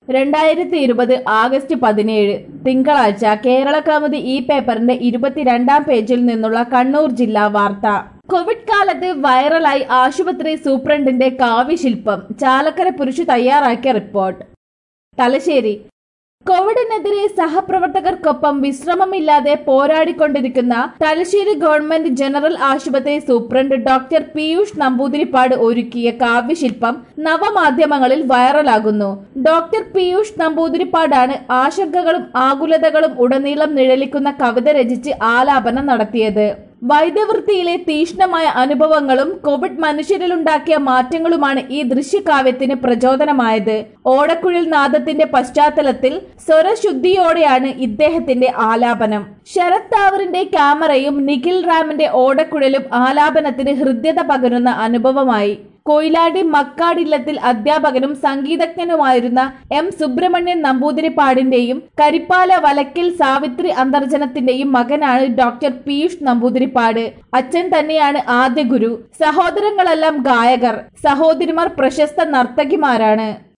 രണ്ടായിരത്തി ഇരുപത് ആഗസ്റ്റ് പതിനേഴ് തിങ്കളാഴ്ച കേരള കൗമുദി ഈ പേപ്പറിന്റെ ഇരുപത്തിരണ്ടാം പേജിൽ നിന്നുള്ള കണ്ണൂർ ജില്ലാ വാർത്ത കോവിഡ് കാലത്ത് വൈറലായി ആശുപത്രി സൂപ്രണ്ടിന്റെ കാവ്യശില്പം ചാലക്കര പുരുഷ തയ്യാറാക്കിയ റിപ്പോർട്ട് തലശ്ശേരി കോവിഡിനെതിരെ സഹപ്രവർത്തകർക്കൊപ്പം വിശ്രമമില്ലാതെ പോരാടിക്കൊണ്ടിരിക്കുന്ന തലശ്ശേരി ഗവൺമെന്റ് ജനറൽ ആശുപത്രി സൂപ്രണ്ട് ഡോക്ടർ പീയൂഷ് നമ്പൂതിരിപ്പാട് ഒരുക്കിയ കാവ്യശില്പം നവമാധ്യമങ്ങളിൽ വൈറലാകുന്നു ഡോക്ടർ പീയൂഷ് നമ്പൂതിരിപ്പാടാണ് ആശങ്കകളും ആകുലതകളും ഉടനീളം നിഴലിക്കുന്ന കവിത രചിച്ച് ആലാപനം നടത്തിയത് വൈദ്യവൃത്തിയിലെ തീഷ്ണമായ അനുഭവങ്ങളും കോവിഡ് മനുഷ്യരിലുണ്ടാക്കിയ മാറ്റങ്ങളുമാണ് ഈ ദൃശ്യകാവ്യത്തിന് പ്രചോദനമായത് ഓടക്കുഴൽ നാദത്തിന്റെ പശ്ചാത്തലത്തിൽ സ്വരശുദ്ധിയോടെയാണ് ഇദ്ദേഹത്തിന്റെ ആലാപനം ശരത് താവറിന്റെ ക്യാമറയും നിഖിൽ റാമിന്റെ ഓടക്കുഴലും ആലാപനത്തിന് ഹൃദ്യത പകരുന്ന അനുഭവമായി കൊയിലാണ്ടി മക്കാടില്ലത്തിൽ അധ്യാപകനും സംഗീതജ്ഞനുമായിരുന്ന എം സുബ്രഹ്മണ്യൻ നമ്പൂതിരിപ്പാടിന്റെയും കരിപ്പാല വലക്കിൽ സാവിത്രി അന്തർജനത്തിന്റെയും മകനാണ് ഡോക്ടർ പീയൂഷ് നമ്പൂതിരിപ്പാട് അച്ഛൻ തന്നെയാണ് ആദ്യ ഗുരു സഹോദരങ്ങളെല്ലാം ഗായകർ സഹോദരിമാർ പ്രശസ്ത നർത്തകിമാരാണ്